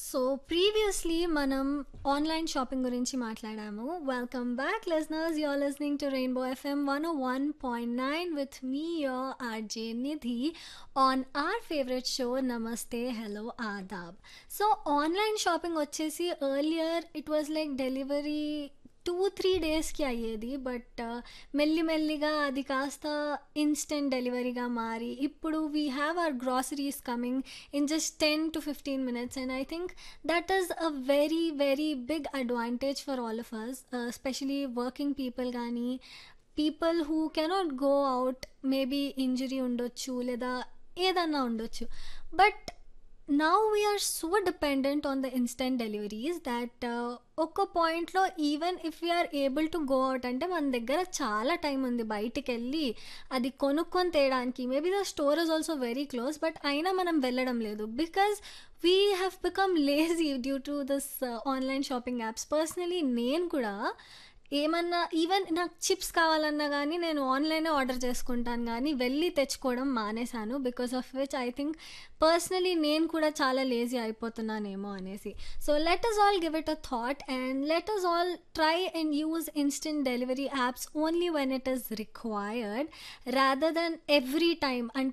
so previously మనం online shopping గురించి మాట్లాడాము welcome back listeners you're listening to Rainbow FM one one point nine with me your RJ Nidhi on our favourite show నమస్తే hello ఆదాబ్ so online shopping వచ్చేసి earlier it was like delivery two three డేస్కి అయ్యేది but మెల్లిమెల్లిగా అది కాస్త instant డెలివరీగా మారి ఇప్పుడు we have our groceries coming in just ten to fifteen minutes and I think that is a very very big advantage for all of us especially working people కానీ people who cannot go out maybe injury ఉండొచ్చు లేదా ఏదన్నా ఉండొచ్చు but now we're so dependent on the instant deliveries that ఒక్క పాయింట్లో even if we're able to go out అంటే మన దగ్గర చాలా టైం ఉంది బయటికి వెళ్ళి అది కొనుక్కొని తేయడానికి maybe the store is also very close but అయినా మనం వెళ్ళడం లేదు because we have become lazy due to this online shopping apps personally నేను కూడా ఏమన్నా ఈవెన్ నాకు చిప్స్ కావాలన్నా కానీ నేను ఆన్లైనే ఆర్డర్ చేసుకుంటాను కానీ వెళ్ళి తెచ్చుకోవడం మానేశాను because of which I think personally నేను కూడా చాలా లేజీ అయిపోతున్నానేమో అనేసి so let us all give it a thought and let us all try and use instant delivery apps only when it is required rather then every time అంటే